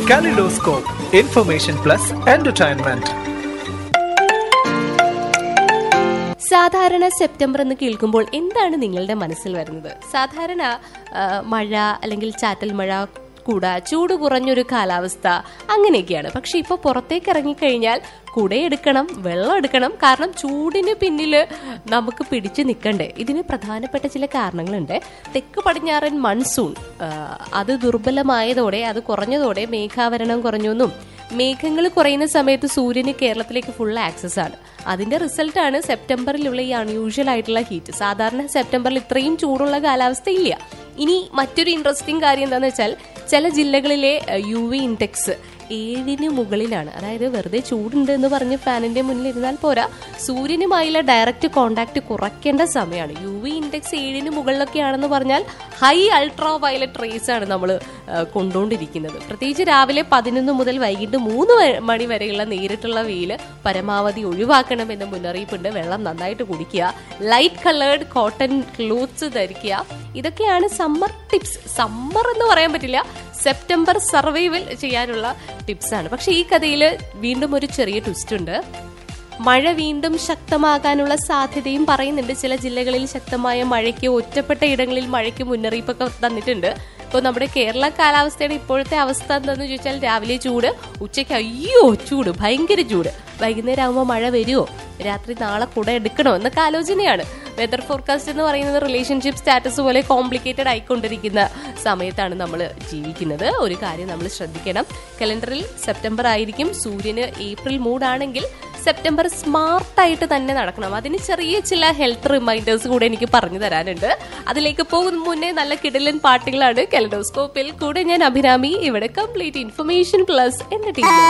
Kaleidoscope, information plus entertainment. സാധാരണ September എന്ന് കേൾക്കുമ്പോൾ എന്താണ് നിങ്ങളുടെ മനസ്സിൽ വരുന്നത് സാധാരണ ആ, മഴ അല്ലെങ്കിൽ ചാറ്റൽ മഴ കൂട ചൂട് കുറഞ്ഞൊരു കാലാവസ്ഥ അങ്ങനെയൊക്കെയാണ് പക്ഷെ ഇപ്പൊ പുറത്തേക്ക് ഇറങ്ങിക്കഴിഞ്ഞാൽ കുടയെടുക്കണം വെള്ളം എടുക്കണം കാരണം ചൂടിന് പിന്നിൽ നമുക്ക് പിടിച്ചു നിൽക്കണ്ടേ ഇതിന് പ്രധാനപ്പെട്ട ചില കാരണങ്ങളുണ്ട് തെക്ക് പടിഞ്ഞാറൻ മൺസൂൺ ആ, അത് ദുർബലമായതോടെ അത് കുറഞ്ഞതോടെ മേഘാവരണം കുറഞ്ഞൊന്നും മേഘങ്ങൾ കുറയുന്ന സമയത്ത് സൂര്യന് കേരളത്തിലേക്ക് ഫുൾ ആക്സസ് ആണ് അതിന്റെ റിസൾട്ടാണ് സെപ്റ്റംബറിലുള്ള ഈ അൺയൂഷ്വൽ ആയിട്ടുള്ള ഹീറ്റ് സാധാരണ സെപ്റ്റംബറിൽ ഇത്രയും ചൂടുള്ള കാലാവസ്ഥ ഇല്ല ഇനി മറ്റൊരു ഇൻട്രസ്റ്റിംഗ് കാര്യം എന്താണെന്ന് വെച്ചാൽ ചില ജില്ലകളിലെ യു വി ഇൻഡെക്സ് ഏഴിന് മുകളിലാണ് അതായത് വെറുതെ ചൂടുണ്ട് എന്ന് പറഞ്ഞ് ഫാനിന്റെ മുന്നിൽ ഇരുന്നാൽ പോരാ സൂര്യനുമായുള്ള ഡയറക്റ്റ് കോണ്ടാക്ട് കുറയ്ക്കേണ്ട സമയമാണ് യു വി ഇൻഡെക്സ് ഏഴിന് മുകളിലൊക്കെയാണെന്ന് പറഞ്ഞാൽ ഹൈ അൾട്രാ വയലറ്റ് റേസ് ആണ് നമ്മൾ കൊണ്ടുകൊണ്ടിരിക്കുന്നത് പ്രത്യേകിച്ച് രാവിലെ പതിനൊന്ന് മുതൽ വൈകിട്ട് മൂന്ന് വ- മണി വരെയുള്ള നേരിട്ടുള്ള വെയിൽ പരമാവധി ഒഴിവാക്കണമെന്ന് മുന്നറിയിപ്പുണ്ട് വെള്ളം നന്നായിട്ട് കുടിക്കുക ലൈറ്റ് കളേർഡ് കോട്ടൺ ക്ലോത്ത്സ് ധരിക്കുക ഇതൊക്കെയാണ് സമ്മർ ടിപ്സ് സമ്മർ എന്ന് പറയാൻ പറ്റില്ല സെപ്റ്റംബർ സർവൈവൽ ചെയ്യാനുള്ള ടിപ്സ് ആണ് പക്ഷെ ഈ കഥയിൽ വീണ്ടും ഒരു ചെറിയ ട്വിസ്റ്റ് ഉണ്ട് മഴ വീണ്ടും ശക്തമാകാനുള്ള സാധ്യതയും പറയുന്നുണ്ട് ചില ജില്ലകളിൽ ശക്തമായ മഴയ്ക്ക് ഒറ്റപ്പെട്ട ഇടങ്ങളിൽ മഴയ്ക്ക് മുന്നറിയിപ്പൊക്കെ തന്നിട്ടുണ്ട് ഇപ്പോൾ നമ്മുടെ കേരള കാലാവസ്ഥയുടെ ഇപ്പോഴത്തെ അവസ്ഥ എന്താണെന്ന് ചോദിച്ചാൽ രാവിലെ ചൂട് ഉച്ചയ്ക്ക് അയ്യോ ചൂട് ഭയങ്കര ചൂട് വൈകുന്നേരം ആകുമ്പോൾ മഴ വരുമോ രാത്രി നാളെ കുട എടുക്കണോ എന്നൊക്കെ ആലോചനയാണ് വെതർ ഫോർകാസ്റ്റ് എന്ന് പറയുന്നത് റിലേഷൻഷിപ്പ് സ്റ്റാറ്റസ് പോലെ കോംപ്ലിക്കേറ്റഡ് ആയിക്കൊണ്ടിരിക്കുന്ന സമയത്താണ് നമ്മൾ ജീവിക്കുന്നത് ഒരു കാര്യം നമ്മൾ ശ്രദ്ധിക്കണം കലണ്ടറിൽ സെപ്റ്റംബർ ആയിരിക്കും സൂര്യന് ഏപ്രിൽ മൂടാണെങ്കിൽ സെപ്റ്റംബർ സ്മാർട്ടായിട്ട് തന്നെ നടക്കണം അതിന് ചെറിയ ചില ഹെൽത്ത് റിമൈൻഡേഴ്സ് കൂടെ എനിക്ക് പറഞ്ഞു തരാനുണ്ട് അതിലേക്ക് പോകുന്ന മുന്നേ നല്ല കിടലൻ പാട്ടുകളാണ് കലഡോസ്കോപ്പിൽ കൂടെ ഞാൻ അഭിരാമി ഇവിടെ കംപ്ലീറ്റ് ഇൻഫർമേഷൻ പ്ലസ് എന്റെ ടീം